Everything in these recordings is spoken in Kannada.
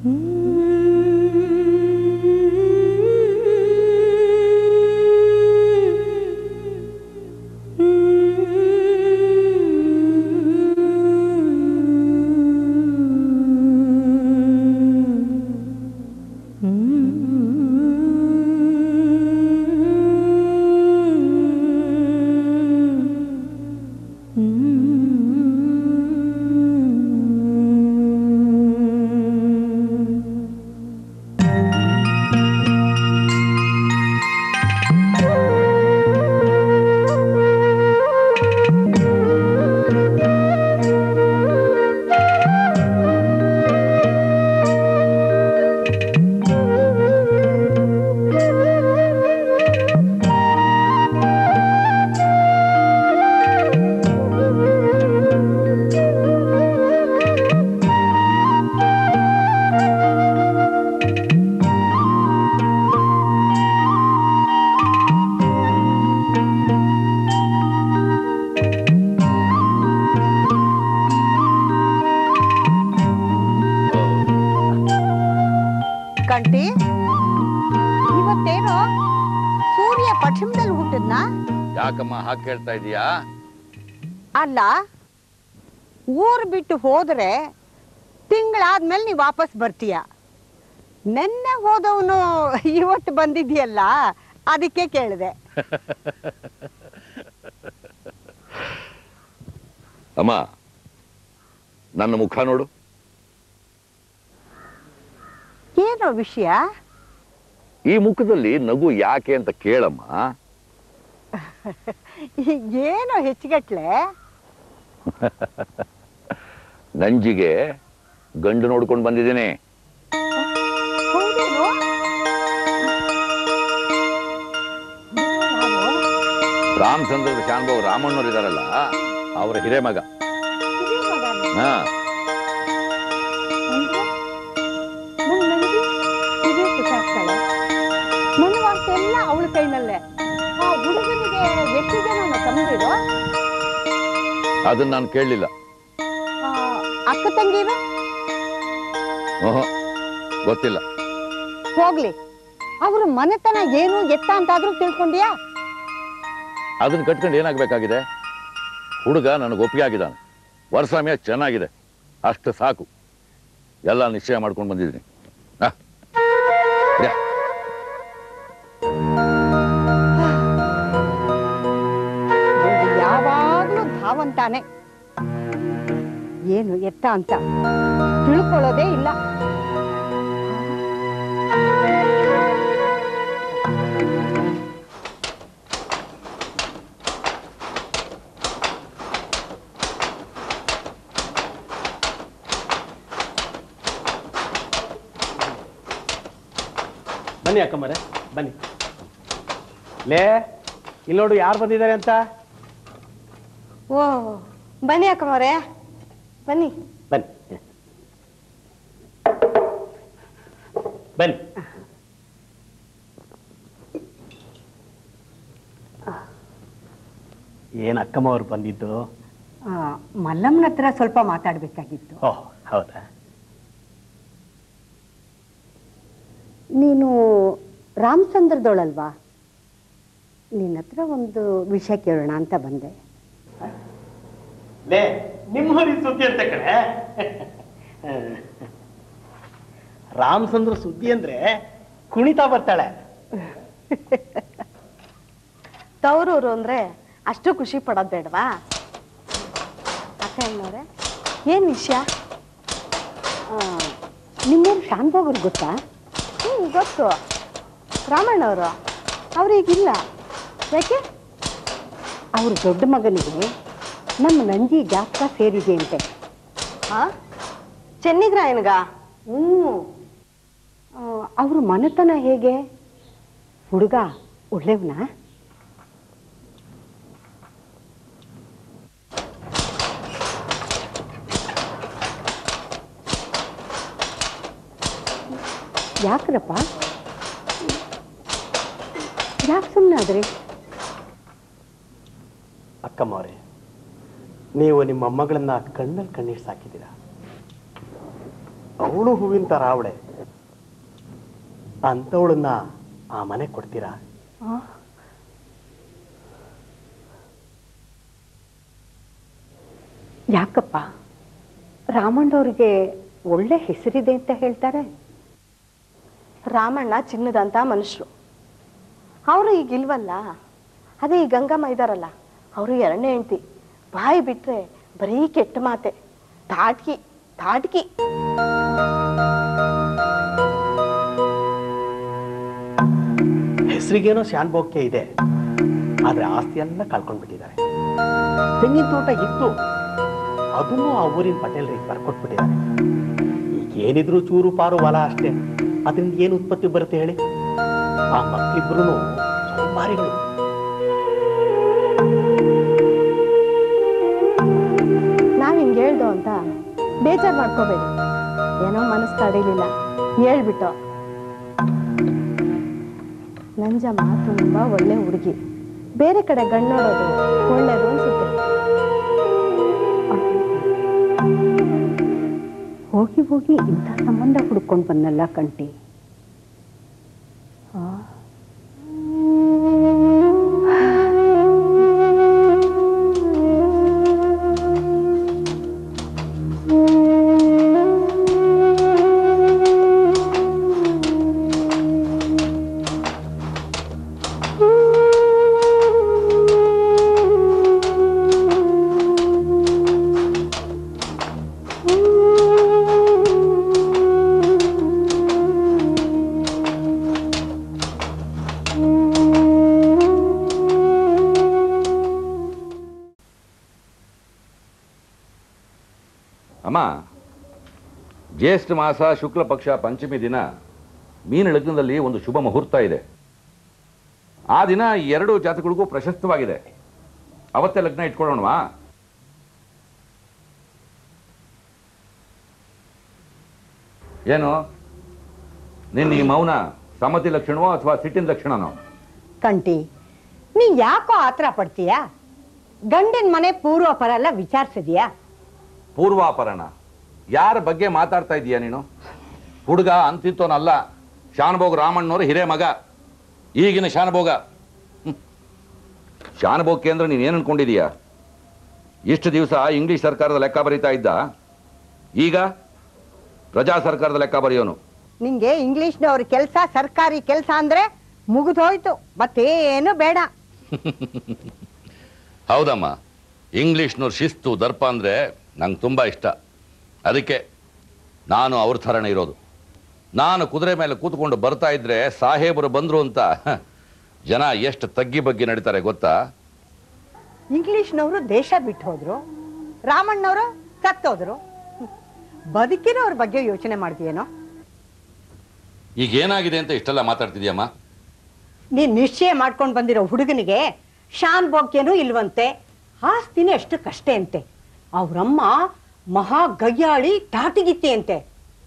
ಕಂಟಿ ಇವತ್ತೇನೋ ಸೂರ್ಯ ಪಶ್ಚಿಮದಲ್ಲಿ ಹುಟ್ಟಿದ್ನಾ ಯಾಕಮ್ಮ ಹಾಗೆ ಕೇಳ್ತಾ ಇದೀಯಾ ಅಲ್ಲ ಊರ್ ಬಿಟ್ಟು ಹೋದ್ರೆ ತಿಂಗಳಾದ್ಮೇಲೆ ನೀ ವಾಪಸ್ ಬರ್ತೀಯ ನೆನ್ನೆ ಹೋದವನು ಇವತ್ತು ಬಂದಿದ್ಯಲ್ಲ ಅದಕ್ಕೆ ಕೇಳಿದೆ ಅಮ್ಮ ನನ್ನ ಮುಖ ನೋಡು ಏನೋ ವಿಷಯ ಈ ಮುಖದಲ್ಲಿ ನಗು ಯಾಕೆ ಅಂತ ಕೇಳಮ್ಮ ಏನೋ ಹೆಚ್ಚಿಗಟ್ಲೆ ನಂಜಿಗೆ ಗಂಡು ನೋಡ್ಕೊಂಡು ಬಂದಿದ್ದೀನಿ ಹೌದೇನೋ? ಯಾರು? ರಾಮಚಂದ್ರದ ಶಾನ್ಭೋಗ್ ರಾಮಣ್ಣವ್ರು ಇದಾರಲ್ಲ ಅವರ ಹಿರೇಮಗ ಹಿರಿಯ ಮಗನ? ಹಾ ಅಂದ್ರೆ? ನನ್ ನಂದಿ ಇದೇ ಸುತ್ತಾಡ್ತಾಳೆ. ನನ್ನ ವಾರ್ತೆ ಎಲ್ಲ ಅವಳ ಕೈನಲ್ಲೇ ಆ ಹುಡುಗನಿಗೆ ಎಷ್ಟು ಜನ ತಂದಿರೋ ಅದನ್ನ ನಾನು ಕೇಳಲಿಲ್ಲ ಅಕ್ಕ ತಂಗಿರು ಓಹೋ ಗೊತ್ತಿಲ್ಲ ಹೋಗ್ಲಿ ಅವ್ರ ಮನೆತನ ಏನು ಎತ್ತ ಅಂತಾದ್ರೂ ತಿಳ್ಕೊಂಡಿಯಾ ಅದನ್ನ ಕಟ್ಕೊಂಡು ಏನಾಗಬೇಕಾಗಿದೆ ಹುಡುಗ ನನಗೆ ಒಪ್ಪಿಗೆ ಆಗಿದ್ದಾನೆ ವರ್ಷಾಮ್ಯ ಚೆನ್ನಾಗಿದೆ ಅಷ್ಟು ಸಾಕು ಎಲ್ಲ ನಿಶ್ಚಯ ಮಾಡ್ಕೊಂಡು ಬಂದಿದ್ದೀನಿ ಆ, ಇದ್ಯಾ? ಅವ್ನು ಯಾವಾಗ್ಲೂ ಧಾವಂತಾನೆ ಏನು ಎತ್ತ ಅಂತ ತಿಳ್ಕೊಳ್ಳೋದೇ ಇಲ್ಲ ಬನ್ನಿ ಅಕ್ಕಮ್ಮರೆ ಬನ್ನಿ ಲೇ ಇಲ್ಲಿ ನೋಡು ಯಾರು ಬಂದಿದ್ದಾರೆ ಅಂತ ಓ ಬನ್ನಿ ಅಕ್ಕಮ್ಮವ್ರೆ ಬನ್ನಿ ಬನ್ನಿ ಬನ್ನಿ ಏನ್ ಅಕ್ಕಮ್ಮ ಅವ್ರು ಬಂದಿದ್ದು ಆ, ಮಲ್ಲಮ್ಮನ ಹತ್ರ ಸ್ವಲ್ಪ ಮಾತಾಡ್ಬೇಕಾಗಿತ್ತು ಓಹ್ ಹೌದಾ ನೀನು ರಾಮಚಂದ್ರದೋಳಲ್ವಾ ನಿನ್ನ ಹತ್ರ ಒಂದು ವಿಷಯ ಕೇಳೋಣ ಅಂತ ಬಂದೆ ಲೇ ನಿಮ್ಮ ಸುದ್ದಿ ಅಂತ ಕಡೆ ರಾಮಚಂದ್ರ ಸುದ್ದಿ ಅಂದ್ರೆ ಕುಣಿತಾ ಬರ್ತಾಳೆ ತವರೂರು ಅಂದ್ರೆ ಅಷ್ಟು ಖುಷಿ ಪಡೋದ್ ಬೇಡವಾ ಅಕ್ಕ ಹೆಣ್ಣವ್ರೆ ಏನ್ ವಿಷಯ ನಿಮ್ಮೂರು ಶಾನ್ಭೋಗರು ಗೊತ್ತಾ ಹ್ಮ್ ಗೊತ್ತು ರಾಮಣ್ಣವರು ಅವ್ರಿಗಿಲ್ಲ ಯಾಕೆ ಅವ್ರ ದೊಡ್ಡ ಮಗನಿಗೆ ನಮ್ಮ ನಂಜಿ ಜಾತಕ ಸೇರಿದೆ ಅಂತೆ ಹಾ ಚೆನ್ನಿಗ್ರಾಯನ್ಗ ಹ್ಞೂ ಅವ್ರ ಮನೆತನ ಹೇಗೆ ಹುಡುಗ ಒಳ್ಳೆಯವನಾ ಯಾಕ್ರಪ್ಪ ಯಾಕೆ ಸುಮ್ಮನೆ ಆದ್ರಿ ಅಕ್ಕಮ್ಮವ್ರೆ ನೀವು ನಿಮ್ಮ ಮೊಮ್ಮಗಳನ್ನ ಕಣ್ಣಲ್ಲಿ ಕಣ್ಣೀರು ಸಾಕಿದ್ದೀರಾ ಅವಳು ಹೂವಿನ ತರ ಅವಳೆ ಅಂತವಳನ್ನ ಆ ಮನೆ ಕೊಡ್ತೀರಾ ಯಾಕಪ್ಪ ರಾಮಣ್ಣವ್ರಿಗೆ ಒಳ್ಳೆ ಹೆಸರಿದೆ ಅಂತ ಹೇಳ್ತಾರೆ ರಾಮಣ್ಣ ಚಿನ್ನದಂತ ಮನುಷ್ಯರು ಅವರು ಈಗ ಇಲ್ವಲ್ಲ ಅದೇ ಈ ಗಂಗಮ್ಮ ಇದಾರಲ್ಲ ಅವರು ಎರಡನೇ ಹೆಂಡ್ತಿ ಬಾಯಿ ಬಿಟ್ರೆ ಬರೀ ಕೆಟ್ಟ ಮಾತೆ ತಾಟ್ಕಿ ತಾಟ್ಕಿ ಹೆಸರಿಗೇನೋ ಶಾನ್ಭೋಗ್ಯ ಇದೆ ಆದ್ರೆ ಆಸ್ತಿ ಎಲ್ಲ ಕಳ್ಕೊಂಡ್ಬಿಟ್ಟಿದ್ದಾರೆ ತೆಂಗಿನ ತೋಟ ಇತ್ತು ಅದನ್ನು ಆ ಊರಿನ ಪಟೇಲ್ರಿಗೆ ಬರ್ಕೊಟ್ಬಿಟ್ಟಿದ್ದಾರೆ ಈಗ ಏನಿದ್ರು ಚೂರು ಪಾರು ಹೊಲ ಅಷ್ಟೇ ಅದರಿಂದ ಏನು ಉತ್ಪತ್ತಿ ಬರುತ್ತೆ ಹೇಳಿ ಆ ಮಕ್ಕಳಿಬ್ರು ಸೋಮಾರಿಗಳು ನಾವ್ ಹಿಂಗ್ ಹೇಳ್ದೋ ಅಂತ ಬೇಜಾರ್ ಮಾಡ್ಕೋಬೇಡಿ ಏನೋ ಮನಸ್ಸು ತಡೀಲಿಲ್ಲ ಹೇಳ್ಬಿಟ್ಟು ನಂಜಮ್ಮ ತುಂಬಾ ಒಳ್ಳೆ ಹುಡುಗಿ ಬೇರೆ ಕಡೆ ಗಂಡು ನೋಡೋದು ಒಳ್ಳೇದು ಅನ್ಸುತ್ತೆ ಹೋಗಿ ಹೋಗಿ ಇಂಥ ಸಂಬಂಧ ಹುಡ್ಕೊಂಡು ಬಂದಲ್ಲ ಕಂಟಿ ಆ? ಅಮ್ಮ ಜ್ಯೇಷ್ಠ ಮಾಸ ಶುಕ್ಲ ಪಕ್ಷ ಪಂಚಮಿ ದಿನ ಮೀನ ಲಗ್ನದಲ್ಲಿ ಒಂದು ಶುಭ ಮುಹೂರ್ತ ಇದೆ ಆ ದಿನ ಈ ಎರಡು ಜಾತಗಳಿಗೂ ಪ್ರಶಸ್ತವಾಗಿದೆ ಅವತ್ತೇ ಲಗ್ನ ಇಟ್ಕೊಳ್ಳೋಣವಾ ಏನು ನಿನ್ನ ಈ ಮೌನ ಸಮ್ಮತಿ ಲಕ್ಷಣವೋ ಅಥವಾ ಸಿಟ್ಟಿನ ಲಕ್ಷಣನೋ ಕಂಟಿ ನೀ ಯಾಕೋ ಆತರ ಪಡ್ತೀಯಾ ಗಂಡಿನ ಮನೆ ಪೂರ್ವಾಪರ ಎಲ್ಲ ವಿಚಾರಿಸಿದ್ಯಾ ಪೂರ್ವಾಪರಣ ಯಾರ ಬಗ್ಗೆ ಮಾತಾಡ್ತಾ ಇದೀಯ ನೀನು ಹುಡುಗ ಅಂತಿಂತೋನಲ್ಲ ಶಾನಭೋಗ ರಾಮಣ್ಣವ್ರ ಹಿರೇ ಮಗ ಈಗಿನ ಶಾನಭೋಗ ಹ್ಮ್. ಶಾನಭೋಗಕ್ಕೆ ಅಂದ್ರೆ ನೀನ್ ಏನ್ ಅನ್ಕೊಂಡಿದೀಯ ಇಷ್ಟು ದಿವಸ ಇಂಗ್ಲಿಷ್ ಸರ್ಕಾರದ ಲೆಕ್ಕ ಬರೀತಾ ಇದ್ದ ಈಗ ಪ್ರಜಾ ಸರ್ಕಾರದ ಲೆಕ್ಕ ಬರೆಯೋನು ನಿಂಗೆ ಇಂಗ್ಲಿಷ್ನವ್ರ ಕೆಲಸ ಸರ್ಕಾರಿ ಕೆಲಸ ಅಂದ್ರೆ ಮುಗಿದೋಯ್ತು ಮತ್ತೇನು ಬೇಡ ಹೌದಮ್ಮ ಇಂಗ್ಲಿಷ್ನವ್ರ ಶಿಸ್ತು ದರ್ಪ ಅಂದ್ರೆ ನಂಗೆ ತುಂಬಾ ಇಷ್ಟ ಅದಕ್ಕೆ ನಾನು ಅವ್ರ ಥರನೇ ಇರೋದು ನಾನು ಕುದುರೆ ಮೇಲೆ ಕೂತ್ಕೊಂಡು ಬರ್ತಾ ಇದ್ರೆ ಸಾಹೇಬರು ಬಂದ್ರು ಅಂತ ಹ, ಜನ ಎಷ್ಟು ತಗ್ಗಿ ಬಗ್ಗೆ ನಡೀತಾರೆ ಗೊತ್ತಾ ಇಂಗ್ಲಿಷ್ನವರು ದೇಶ ಬಿಟ್ಟು ಹೋದ್ರು ರಾಮಣ್ಣವರು ಸತ್ತೋದ್ರು ಹ್ಮ್. ಬದುಕಿರೋರ್ ಬಗ್ಗೆ ಯೋಚನೆ ಮಾಡ್ತೀಯೇನೋ ಈಗ ಏನಾಗಿದೆ ಅಂತ ಇಷ್ಟೆಲ್ಲ ಮಾತಾಡ್ತಿದ್ಯಮ್ಮ ನೀನ್ ನಿಶ್ಚಯ ಮಾಡ್ಕೊಂಡು ಬಂದಿರೋ ಹುಡುಗನಿಗೆ ಶಾನ್ ಭೋಗ್ಯನೂ ಇಲ್ವಂತೆ ಆಸ್ತಿನೇ ಎಷ್ಟು ಕಷ್ಟ ಅಂತೆ ಅವ್ರಮ್ಮ ಮಹಾ ಗಯ್ಯಾಳಿ ಟಾಟಿಗಿತ್ತಿ ಅಂತೆ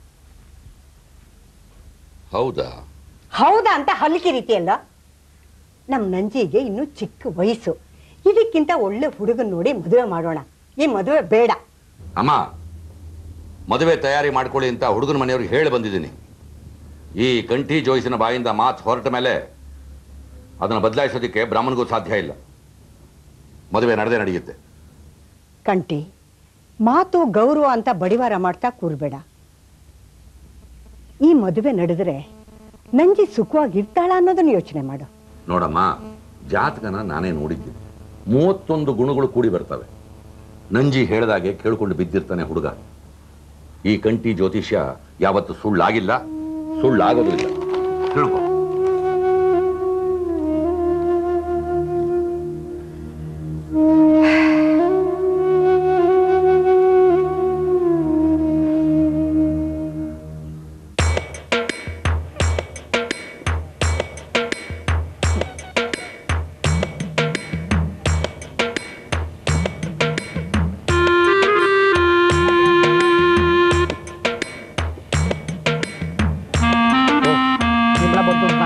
ಹೌದಾ ಹೌದಾ ಅಂತ ಹಲ್ಕಿ ರೀತಿಯಲ್ಲ ನಮ್ ನಂಜಿಗೆ ಇನ್ನು ಚಿಕ್ಕ ವಯಸ್ಸು ಇದಕ್ಕಿಂತ ಒಳ್ಳೆ ಹುಡುಗನ್ ನೋಡಿ ಮದುವೆ ಮಾಡೋಣ ಈ ಮದುವೆ ಬೇಡ ಅಮ್ಮ ಮದುವೆ ತಯಾರಿ ಮಾಡ್ಕೊಳ್ಳಿ ಅಂತ ಹುಡುಗನ ಮನೆಯವ್ರಿಗೆ ಹೇಳಿ ಬಂದಿದ್ದೀನಿ ಈ ಕಂಠಿ ಜೋಯಿಸಿನ ಬಾಯಿಂದ ಮಾತು ಹೊರಟ ಮೇಲೆ ಅದನ್ನು ಬದಲಾಯಿಸೋದಕ್ಕೆ ಬ್ರಾಹ್ಮಣಗೂ ಸಾಧ್ಯ ಇಲ್ಲ ಮದುವೆ ನಡೆದೇ ನಡೆಯುತ್ತೆ ಕಂಟಿ ಮಾತು ಗೌರವ ಅಂತ ಬಡಿವಾರ ಮಾಡ್ತಾ ಕೂರ್ಬೇಡ ಈ ಮದುವೆ ನಡೆದ್ರೆ ನಂಜಿ ಸುಖವಾಗಿರ್ತಾಳ ಅನ್ನೋದನ್ನ ಯೋಚನೆ ಮಾಡು ನೋಡಮ್ಮ ಜಾತಕನ ನಾನೇ ನೋಡಿದ್ದೀನಿ ಮೂವತ್ತೊಂದು ಗುಣಗಳು ಕೂಡಿ ಬರ್ತವೆ ನಂಜಿ ಹೇಳ್ದಾಗೆ ಕೇಳ್ಕೊಂಡು ಬಿದ್ದಿರ್ತಾನೆ ಹುಡುಗ ಈ ಕಂಠಿ ಜ್ಯೋತಿಷ್ಯ ಯಾವತ್ತು ಸುಳ್ಳಾಗಿಲ್ಲ ಸುಳ್ಳಾಗೋದು ಇಲ್ಲ ತಿಳ್ಕೊ ನಿಮ್ಮಳ ಬಂತು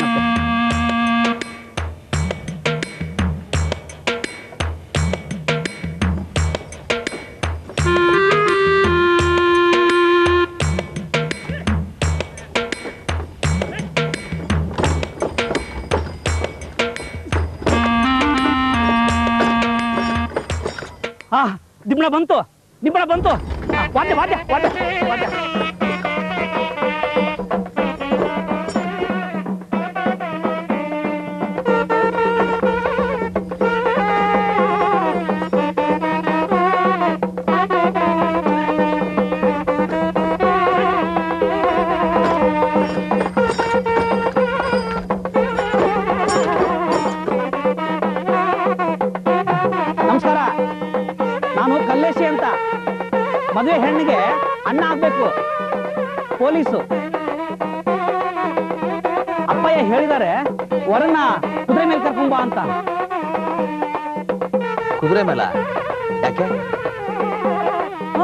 ದಿಬ್ಬಣ ಬಂತು ದಿಬ್ಬಣ ಬಂತು ಆ, ವಾದ್ಯ ವಾದ್ಯ ವಾದ್ಯ ವಾದ್ಯ ನಮಸ್ಕಾರ ನಾನು ಕಲ್ಲೇಶಿ ಅಂತ ಮದುವೆ ಹೆಣ್ಣಿಗೆ ಅಣ್ಣ ಆಗ್ಬೇಕು ಪೊಲೀಸು ಅಪ್ಪಯ್ಯ ಹೇಳಿದ್ದಾರೆ ವರನ್ನ ಕುದುರೆ ಮೇಲೆ ಕರ್ಕೊಂಬ ಅಂತ ಕುದುರೆ ಮೇಲ ಯಾಕೆ ಹಾ.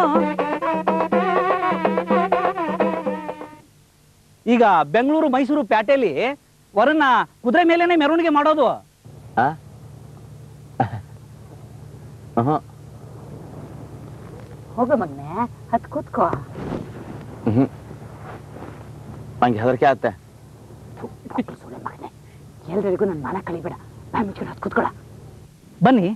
ಈಗ ಬೆಂಗಳೂರು ಮೈಸೂರು ಪ್ಯಾಟೆಲಿ ವರನ್ನ ಕುದುರೆ ಮೇಲೇನೆ ಮೆರವಣಿಗೆ ಮಾಡೋದು ಆ? ಆಹಾ. ಹೋಗ ಮಗ್ನೆ ಹತ್ ಕೂತ್ಕೋ ಹ್ಮ್. ನಂಗೆ ಹೆದರಿಕೆ ಆಗುತ್ತೆ ಸುಳ್ಳೆ ಮಗನೆ ಎಲ್ರಿಗೂ ನನ್ನ ಮನ ಕಳಿಬೇಡ ಬಾಯ್ ಮುಚ್ಕೊಂಡು ಹತ್ ಕೂತ್ಕೊಳ ಬನ್ನಿ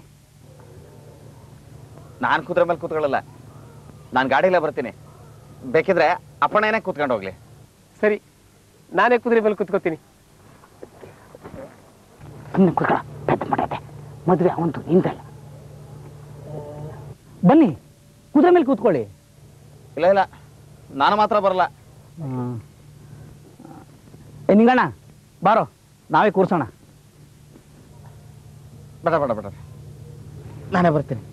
ನಾನು ಕುದುರೆ ಮೇಲೆ ಕೂತ್ಕೊಳ್ಳಲ್ಲ ನಾನು ಗಾಡಿಲೇ ಬರ್ತೀನಿ ಬೇಕಿದ್ರೆ ಅಪ್ಪಣೆನೇ ಕೂತ್ಕೊಂಡು ಹೋಗ್ಲಿ ಸರಿ ನಾನೇ ಕುದುರೆ ಮೇಲೆ ಕುತ್ಕೋತೀನಿ ಸುಮ್ಮನೆ ಕೂತ್ಕೊಳ ಪೆದ್ದ ಮಾಡೈತೆ ಮದುವೆ ಅವಂತು ನಿಂದಲ್ಲ ಬನ್ನಿ ಕುದುರೆ ಮೇಲೆ ಕೂತ್ಕೊಳ್ಳಿ ಇಲ್ಲ ಇಲ್ಲ ನಾನು ಮಾತ್ರ ಬರಲ್ಲ ಏ ನಿಂಗಣ್ಣ ಬಾರೋ ನಾವೇ ಕೂರ್ಸೋಣ ಬೇಡ ಬೇಡ ಬೇಡ ನಾನೇ ಬರ್ತೀನಿ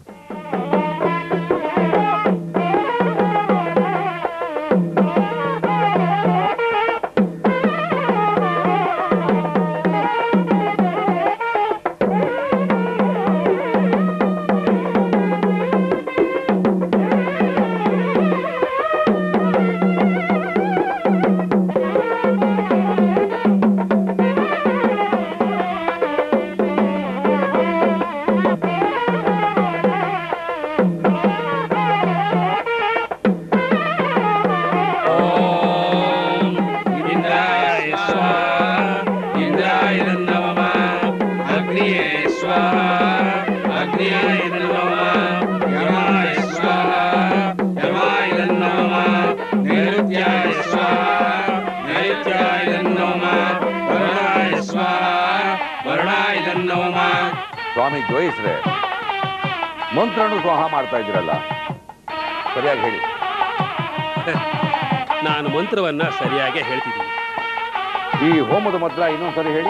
ಇಂದ್ರಾಯ ಸ್ವಾಹ ಇಂದ್ರಾಯ ನಮಃ ಅಗ್ನಿಯೇ ಸ್ವಾಹ ಅಗ್ನಿಯಾಯ ನಮಃ ಯಮಾಯ ಸ್ವಾಹ ಯಮಾಯ ನಮಃ ನೈರುತ್ಯಾಯ ಸ್ವಾಹ ನೈರುತ್ಯಾಯ ನಮಃ ವರುಣಾಯ ಸ್ವಾಹ ವರುಣಾಯ ನಮಃ ಸ್ವಾಮಿ ಜೋಯಿಸ್ರೆ ಮಂತ್ರನು ಸ್ವಾಹ ಮಾಡ್ತಾ ಇದ್ದೀರಲ್ಲ ಸರಿಯಾಗಿ ಹೇಳಿ ನಾನು ಮಂತ್ರವನ್ನ ಸರಿಯಾಗಿ ಹೇಳ್ತಿದ್ದೀನಿ ಈ ಹೋಮದ ಮಂತ್ರ ಇನ್ನೊಂದ್ಸರಿ ಹೇಳಿ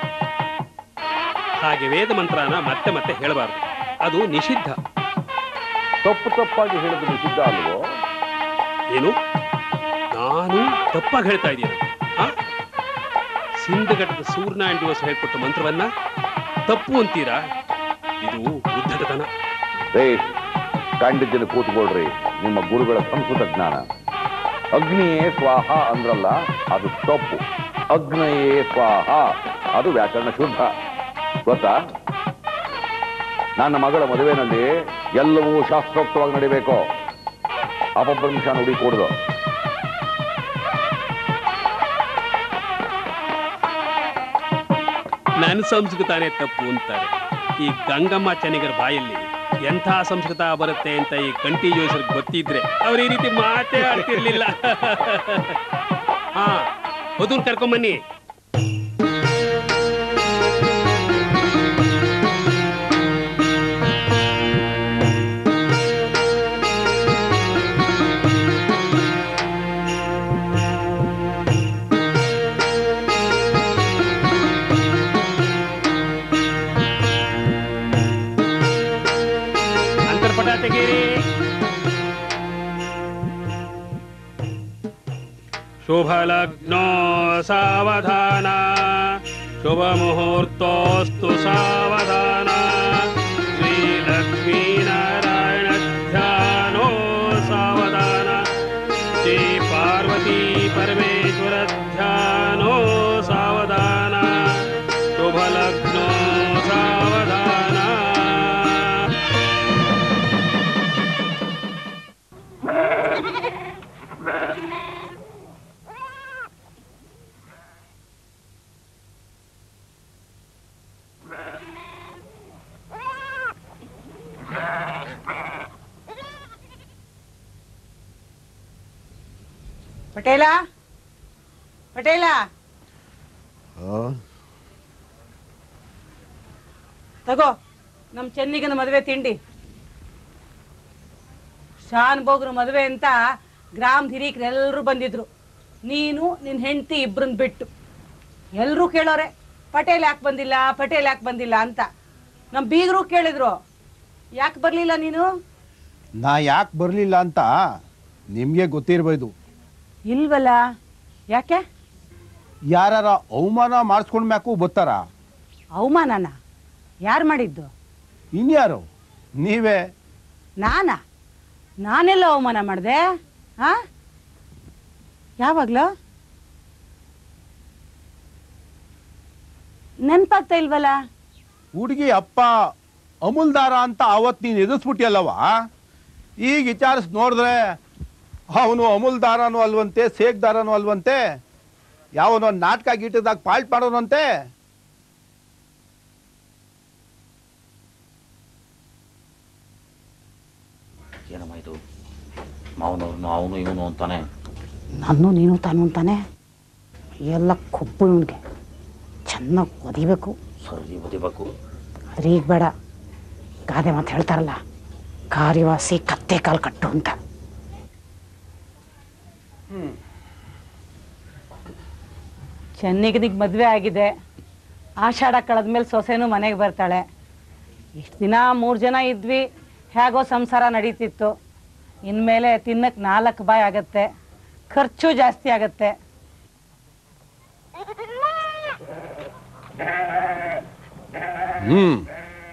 ಹಾಗೆ ವೇದ ಮಂತ್ರನ ಮತ್ತೆ ಮತ್ತೆ ಹೇಳಬಾರದು ಅದು ನಿಷಿದ್ಧ ತಪ್ಪು ತಪ್ಪಾಗಿ ಹೇಳಿದ್ರೆ ನಿಷಿದ್ಧ ಅಲ್ವೋ ಏನು ನಾನು ತಪ್ಪಾಗಿ ಹೇಳ್ತಾ ಇದ್ದೀನಿ ಸಿಂಧಘಟ್ಟದ ಸೂರ್ಯನಾರಾಯಣ ದಿವಸ ಹೇಳ್ಕೊಟ್ಟ ಮಂತ್ರವನ್ನ ತಪ್ಪು ಅಂತೀರಾ ಇದು ಉದ್ದಟತನ ರೇ ಕಂಡಿದ್ದನ್ನು ಕೂತ್ಕೊಳ್ರಿ ನಿಮ್ಮ ಗುರುಗಳ ಸಂಸ್ಕೃತ ಜ್ಞಾನ ಅಗ್ನಿಯೇ ಸ್ವಾಹ ಅಂದ್ರಲ್ಲ ಅದು ತಪ್ಪು ಅಗ್ನಯೇ ಸ್ವಾಹ ಅದು ವ್ಯಾಕರಣ ಶುದ್ಧ ಗೊತ್ತಾ ನನ್ನ ಮಗಳ ಮದುವೆನಲ್ಲಿ ಎಲ್ಲವೂ ಶಾಸ್ತ್ರೋಕ್ತವಾಗಿ ನಡಿಬೇಕು ಅಪಭ್ರಂಶ ನುಡಿ ಕೂಡದು ನನ್ನ ಸಂಸ್ಕೃತನೇ ತಪ್ಪು ಅಂತಾರೆ ಈ ಗಂಗಮ್ಮ ಚೆನ್ನಿಗರ ಬಾಯಲ್ಲಿ ಎಂಥ ಸಂಸ್ಕೃತ ಬರುತ್ತೆ ಅಂತ ಈ ಕಂಟಿ ಜೋಸರಿಗೆ ಗೊತ್ತಿದ್ರೆ ಅವ್ರು ಈ ರೀತಿ ಮಾತೇ ಆಡ್ತಿರ್ಲಿಲ್ಲ ಹಾ ವಧುನ್ ಕರ್ಕೊಂಬನ್ನಿ ಅಂತರ್ಪಟ ತೆಗೀರಿ ಶುಭ ಲಗ್ನೋ ಸಾವಧಾನ ಶುಭ ಮುಹೂರ್ತೋಸ್ತು ಸಾವಧಾನ ಶ್ರೀ ಲಕ್ಷ್ಮೀ ನಾರಾಯಣ ಧ್ಯಾನೋ ಸಾವಧಾನ ಶ್ರೀ ಪಾರ್ವತಿ ಪರಮೇಶ್ವರ ಧ್ಯಾನೋ ಸಾವಧಾನ ಶುಭ ಲಗ್ನೋ ಸಾವಧಾನ ಪಟೇಲ ಪಟೇಲ ತಗೋ ನಮ್ ಚೆನ್ನಿಗನ ಮದುವೆ ತಿಂಡಿ ಶಾನ್ ಬೋಗ್ರ ಮದುವೆ ಅಂತ ಗ್ರಾಮ್ ಹಿರೀಕರೆಲ್ಲರೂ ಬಂದಿದ್ರು ನೀನು ನಿನ್ ಹೆಂಡತಿ ಇಬ್ರನ್ ಬಿಟ್ಟು ಎಲ್ರೂ ಕೇಳೋರೆ ಪಟೇಲ್ ಯಾಕೆ ಬಂದಿಲ್ಲ ಪಟೇಲ್ ಯಾಕೆ ಬಂದಿಲ್ಲ ಅಂತ ನಮ್ ಬೀಗರು ಕೇಳಿದ್ರು ಯಾಕೆ ಬರ್ಲಿಲ್ಲ ನೀನು ನಾ ಯಾಕೆ ಬರಲಿಲ್ಲ ಅಂತ ನಿಮಗೆ ಗೊತ್ತಿರ್ಬೋದು ಇಲ್ವಲ್ಲ ಯಾಕೆ ಯಾರ ಅವಮಾನ ಮಾಡಿಸ್ಕೊಂಡ್ಮ್ಯಾಕು ಬತ್ತಾರ ಅವಮಾನನ ಯಾರು ಮಾಡಿದ್ದು ಇನ್ಯಾರು ನೀವೇ ನಾನಾ ನಾನೆಲ್ಲ ಅವಮಾನ ಮಾಡಿದೆ ಆ ಯಾವಾಗ್ಲೂ ನೆನ್ಪಾಗ್ತಾ ಇಲ್ವಲ್ಲ ಹುಡುಗಿ ಅಪ್ಪ ಅಮುಲ್ದಾರ ಅಂತ ಅವತ್ತು ನೀನು ಎದುರಿಸ್ಬಿಟ್ಟಿಯಲ್ಲವ ಈಗ ವಿಚಾರಿಸಿ ನೋಡಿದ್ರೆ ಅವನು ಅಮುಲ್ದಾರನೂ ಅಲ್ವಂತೆ ಸೇಕ್ದಾರನೂ ಅಲ್ವಂತೆ ಯಾವನೋ ನಾಟಕ ಗೀಟದಾಗ ಪಾಲ್ಟ್ ಮಾಡೋನಂತೆ ಏನಮ್ಮ ಇದು ಮಾವನವ್ರನ್ನು ಅವನು ಇವನು ಅಂತಾನೆ ನಾನು ನೀನು ತಾನು ಅಂತಾನೆ ಎಲ್ಲ ಕೊಬ್ಬು ಇವನಿಗೆ ಚೆನ್ನಾಗಿ ಒದಿಬೇಕು ಸರಿ ಬದಿಬೇಕು ಆದ್ರೆ ಈಗ ಬೇಡ ಗಾದೆ ಮಾತು ಹೇಳ್ತಾರಲ್ಲ ಕಾರ್ಯವಾಸಿ ಕತ್ತೆ ಕಾಲು ಕಟ್ಟು ಅಂತ ಚೆನ್ನಿಗನಿಗೆ ಮದುವೆ ಆಗಿದೆ ಆಷಾಢ ಕಳೆದ್ಮೇಲೆ ಸೊಸೆನೂ ಮನೆಗೆ ಬರ್ತಾಳೆ ಇಷ್ಟು ದಿನ ಮೂರು ಜನ ಇದ್ವಿ ಹೇಗೋ ಸಂಸಾರ ನಡೀತಿತ್ತು ಇನ್ಮೇಲೆ ತಿನ್ನಕ್ಕೆ ನಾಲ್ಕು ಬಾಯಿ ಆಗತ್ತೆ ಖರ್ಚು ಜಾಸ್ತಿ ಆಗತ್ತೆ ಹ್ಮ್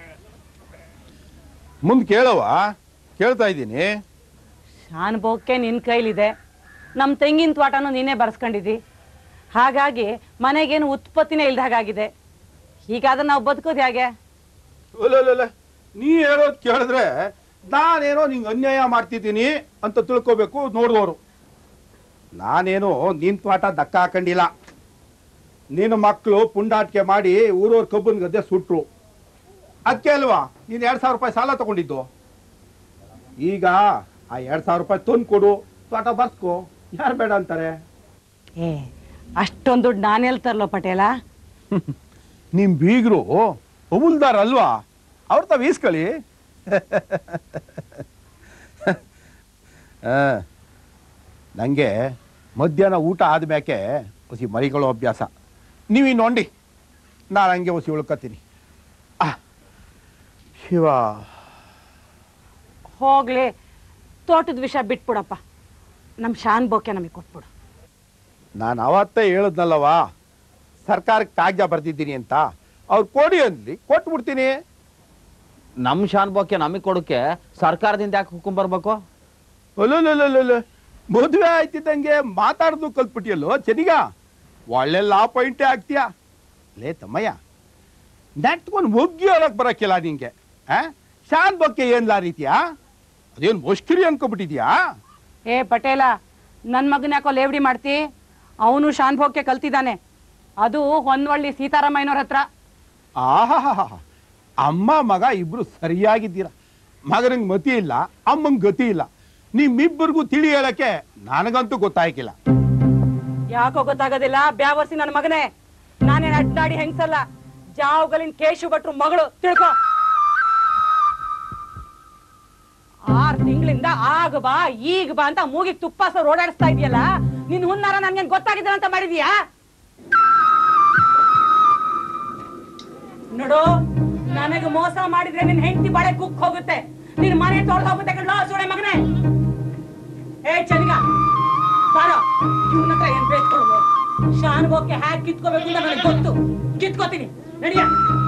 ಮುಂದೆ ಕೇಳವ ಕೇಳ್ತಾ ಇದ್ದೀನಿ ಶಾನ್ಭೋಗಕ್ಕೆ ನಿನ್ನ ಕೈಲಿದೆ ನಮ್ಮ ತೆಂಗಿನ ತ್ವಾಟನೂ ನೀನೇ ಬರ್ಸ್ಕೊಂಡಿದ್ದಿ ಹಾಗಾಗಿ ಮನೆಗೇನು ಉತ್ಪತ್ತಿನೇ ಇಲ್ದ ಹಾಗಾಗಿದೆ ಹೀಗಾದ್ರೆ ನಾವು ಬದುಕೋದು ಹೇಗೆ ಒಲ್ಲೊಲ್ಲೊಲ್ಲ, ನೀ ಹೇಳೋದು ಕೇಳಿದ್ರೆ ನಾನೇನೋ ನಿಂಗೆ ಅನ್ಯಾಯ ಮಾಡ್ತಿದ್ದೀನಿ ಅಂತ ತಿಳ್ಕೊಬೇಕು ನೋಡಿದವರು ನಾನೇನೋ ನಿನ್ ತ್ವಾಟ ದಕ್ಕ ಹಾಕೊಂಡಿಲ್ಲ ನಿನ್ನ ಮಕ್ಕಳು ಪುಂಡಾಟಿಕೆ ಮಾಡಿ ಊರವ್ರ ಕಬ್ಬನ್ ಗದ್ದೆ ಸುಟ್ರು ಅದಕ್ಕೆ ಅಲ್ವಾ ನೀನು ಎರಡು ಸಾವಿರ ರೂಪಾಯಿ ಸಾಲ ತಗೊಂಡಿದ್ದು ಈಗ ಆ ಎರಡು ಸಾವಿರ ರೂಪಾಯಿ ತಂದು ಕೊಡು ತ್ವಾಟ ಬರ್ಸ್ಕೊ ಯಾರು ಬೇಡ ಅಂತಾರೆ ಏ ಅಷ್ಟೊಂದು ದುಡ್ಡು ನಾನೆಲ್ಲಿ ತರ್ಲೋ ಪಟೇಲ ನಿಮ್ ಬೀಗರು ಅಮುಲ್ದಾರ್ ಅಲ್ವಾ ಅವ್ರ ತಾವ್ ಈಸ್ಕೊಳ್ಳಿ ಆ, ನಂಗೆ ಮಧ್ಯಾಹ್ನ ಊಟ ಆದ್ಮ್ಯಾಕೆ ಹೊಸಿ ಮರಿಗಳು ಅಭ್ಯಾಸ ನೀವು ಇನ್ನೊಂಡಿ ನಾನು ಹಂಗೆ ಹೊಸಿ ಉಳ್ಕೊತೀನಿ ಆ, ಶಿವ ಹೋಗ್ಲಿ ತೋಟದ ವಿಷಯ ಬಿಟ್ಬಿಡಪ್ಪ ನಮ್ಮ ಶಾನ್ ಬೋಕೆ ನಮಗೆ ಕೊಟ್ಬಿಡು ನಾನು ಅವತ್ತೇ ಹೇಳಿದ್ನಲ್ಲವಾ ಸರ್ಕಾರಕ್ಕೆ ಕಾಗಜ ಬರ್ತಿದ್ದೀನಿ ಅಂತ ಅವ್ರು ಕೊಡಿ ಅಂದ್ಲಿ ಕೊಟ್ಬಿಡ್ತೀನಿ ನಮ್ ಶಾನ್ ಬೋಕೆ ನಮಗ್ ಕೊಡಕ್ಕೆ ಸರ್ಕಾರದಿಂದ ಯಾಕೆ ಹುಕುಂ ಬರ್ಬೇಕು ಅಲ್ಲಲ್ಲ ಮದುವೆ ಆಯ್ತಿದ್ದಂಗೆ ಮಾತಾಡ್ದು ಕಲ್ತ್ಬಿಟ್ಟಿಯಲ್ಲೋ ಚೆನ್ನಿಗ ಒಳ್ಳೆ ಲಾ ಪಾಯಿಂಟೇ ಆಗ್ತೀಯ ಲೇ ತಮ್ಮಯ್ಯ ನೆಟ್ಕೊಂಡು ಒಗ್ಗಿ ಹೇಳಕ್ ಬರಕ್ಕಿಲ್ಲ ನಿಂಗೆ ಆ ಶಾನ್ ಬಗ್ಗೆ ಏನ್ ಲಾ ರೀತಿಯಾ ಅದೇನ್ ಮುಷ್ಕಿರಿ ಅನ್ಕೊಬಿಟ್ಟಿದ್ಯಾ ಏ ಪಟೇಲ ನನ್ನ ಮಗನ ಯಾಕೋ ಲೇವಡಿ ಮಾಡ್ತಿ ಅವನು ಶಾನ್ ಭೋಗ್ಕೆ ಕಲ್ತಿದ್ದಾನೆ ಅದು ಹೊನ್ವಳ್ಳಿ ಸೀತಾರಾಮಯ್ಯನವ್ರ ಹತ್ರ ಆಹಾ ಅಮ್ಮ ಮಗ ಇಬ್ರು ಸರಿಯಾಗಿದ್ದೀರ ಮಗನಿಗೆ ಮತಿ ಇಲ್ಲ ಅಮ್ಮಂಗ್ ಗತಿ ಇಲ್ಲ ನಿಮ್ಮಿಬ್ಬರಿಗೂ ತಿಳಿ ಹೇಳಕ್ಕೆ ನನಗಂತೂ ಗೊತ್ತಾಯ್ಕಿಲ್ಲ ಯಾಕೋ ಗೊತ್ತಾಗೋದಿಲ್ಲ ಬ್ಯಾವರ್ಸಿ ನನ್ನ ಮಗನೇ ನಾನೇನ್ ಅಡ್ಡಾಡಿ ಹೆಂಗ್ಸಲ್ಲ ಜಾವ್ಗಲಿನ ಕೇಶು ಭಟ್ರು ಮಗಳು ತಿಳ್ಕೊ ಆರ್ ತಿಂಗಳಿಂದ ಆಗ ಬಾ ಈಗ ಬಾ ಅಂತ ಮೂಗಿಗೆ ತುಪ್ಪ ಸರ್ ಓಡಾಡಿಸ್ತಾ ಇದೆಯಲ್ಲ ನಿನ್ ಹುನ್ನಾರ ನನ್ಗೇನ್ ಗೊತ್ತಾಗಿದ್ದ ಅಂತ ಮಾಡಿದ್ಯಾ ನೋಡು ನನಗೆ ಮೋಸ ಮಾಡಿದ್ರೆ ನಿನ್ ಹೆಂಡತಿ ಬಾಳೆ ಕುಕ್ ಹೋಗುತ್ತೆ ನಿನ್ ಮನೆ ತೊಳೆದು ಹೋಗುತ್ತೆ ಕಣ್ಲೋ ಸೋಳೆ ಮಗನೇ ಏ ಚನಿಗ ಬಾರೋ ಇವನ ಹತ್ರ ಏನ್ ಬೇಸ್ಕೊಳ್ಳೋದು ಶಾನ್ಗೋಕ್ಕೆ ಹ್ಯಾಕ್ ಕಿತ್ಕೋಬೇಕು ಅಂತ ನನಗೆ ಗೊತ್ತು ಕಿತ್ಕೋತೀನಿ ನಡಿಯ